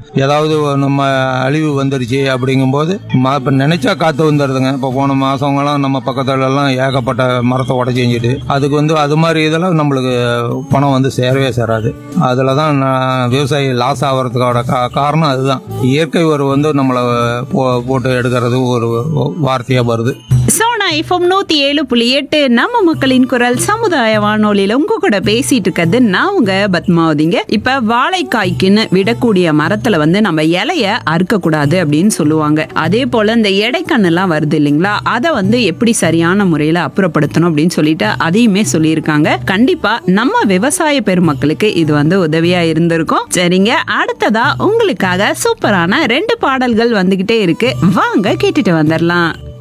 ஏதாவது நம்ம அழிவு வந்துருச்சு அப்படிங்கும்போது ம- இப்ப நினைச்சா காத்து வந்துடுதுங்க இப்போ போன மாசங்களாம் நம்ம பக்கத்துல எல்லாம் ஏகப்பட்ட மரத்தை உடச்சி செஞ்சுட்டு அதுக்கு வந்து அது மாதிரி இதெல்லாம் நம்மளுக்கு பணம் வந்து சேரவே சேராது அதில் தான் நான் விவசாயி லாஸ் ஆகிறதுக்கோட கா- காரணம் அதுதான் இயற்கை ஒரு வந்து நம்மளை போ- போட்டு எடுக்கிறது ஒரு வார்த்தையாக வருது சோனா எஃப்எம் நூத்தி ஏழு புள்ளி எட்டு நம்ம மக்களின் குரல் சமுதாய வானொலியில உங்க கூட பேசிட்டு இருக்கிறது நான் உங்க பத்மாவதிங்க இப்ப வாழைக்காய்க்குன்னு விடக்கூடிய மரத்துல வந்து நம்ம இலைய அறுக்க கூடாது அப்படின்னு சொல்லுவாங்க அதே போல இந்த எடைக்கண்ணு எல்லாம் வருது இல்லைங்களா அதை வந்து எப்படி சரியான முறையில அப்புறப்படுத்தணும் அப்படின்னு சொல்லிட்டு அதையுமே சொல்லியிருக்காங்க கண்டிப்பா நம்ம விவசாய பெருமக்களுக்கு இது வந்து உதவியா இருந்திருக்கும் சரிங்க அடுத்ததா உங்களுக்காக சூப்பரான ரெண்டு பாடல்கள் வந்துகிட்டே இருக்கு வாங்க கேட்டுட்டு வந்துடலாம்